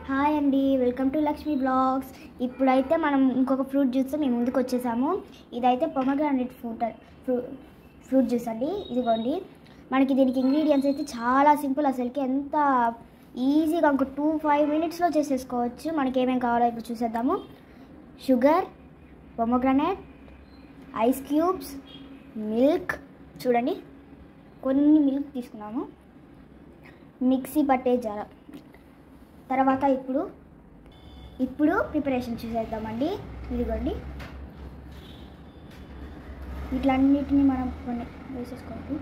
hi అండి welcome to Lakshmi blogs ఇప్పుడైతే మనం ఇంకొక ఫ్రూట్ జ్యూస్ మీ ముందుకు వచ్చేసాము ఇదైతే పొమగ్రానైట్ ఫ్రూట్ ఫ్రూ ఫ్రూట్ జ్యూస్ అండి ఇదిగోండి మనకి దీనికి ఇంగ్రీడియంట్స్ అయితే చాలా సింపుల్ అసలుకి ఎంత ఈజీగా ఒక టూ ఫైవ్ మినిట్స్లో చేసేసుకోవచ్చు మనకి ఏమేమి కావాలో ఇప్పుడు చూసేద్దాము sugar pomegranate ice cubes milk చూడండి కొన్ని మిల్క్ తీసుకున్నాము మిక్సీ పట్టే జార తర్వాత ఇప్పుడు ఇప్పుడు ప్రిపరేషన్ చూసేద్దామండి ఇదిగోండి వీటిలన్నిటిని మనం కొన్ని వేసేసుకోవాలి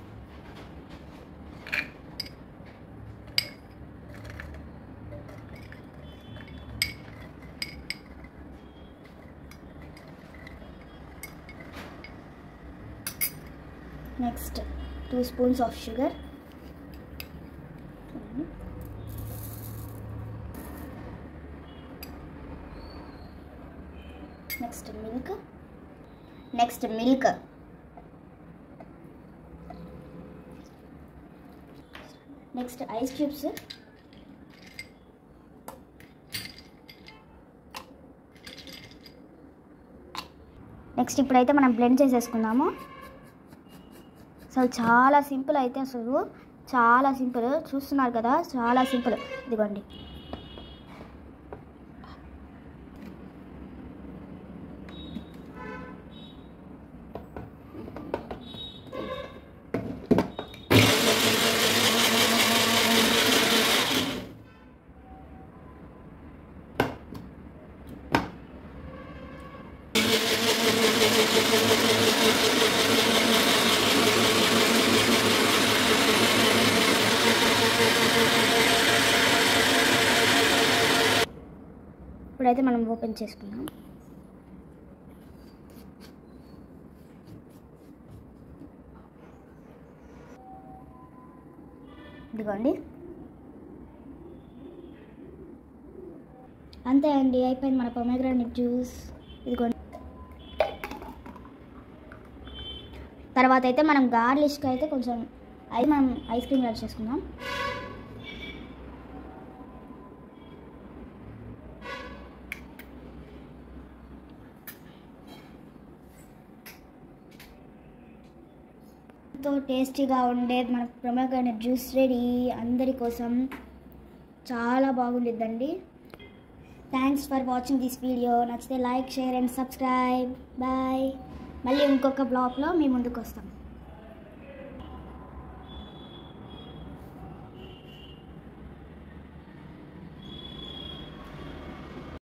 next two spoons of sugar next milk next milk next ice cubes next ఇప్పుడైతే మనం బ్లెండ్ చేసేసుకుందాము అసలు చాలా సింపుల్ అయితే అసలు చాలా సింపుల్ చూస్తున్నారు కదా చాలా సింపుల్ ఇదిగోండి ఇప్పుడైతే మనం ఓపెన్ చేసుకుందాం ఇదిగోండి అంతే అండి అయిపోయింది మన పొమెగ్రానిక్ జ్యూస్ ఇదిగోండి తర్వాత అయితే మనం గార్లిష్కి అయితే కొంచెం అయితే మనం ఐస్ క్రీమ్ యాడ్ చేసుకుందాం ఎంతో టేస్టీగా ఉండే మన ప్రమోగైన జ్యూస్ రెడీ అందరి కోసం చాలా బాగుండిద్దండి thanks for watching this video నచ్చితే like share and subscribe bye మళ్ళీ ఇంకొక బ్లాగ్లో మీ ముందుకు వస్తాం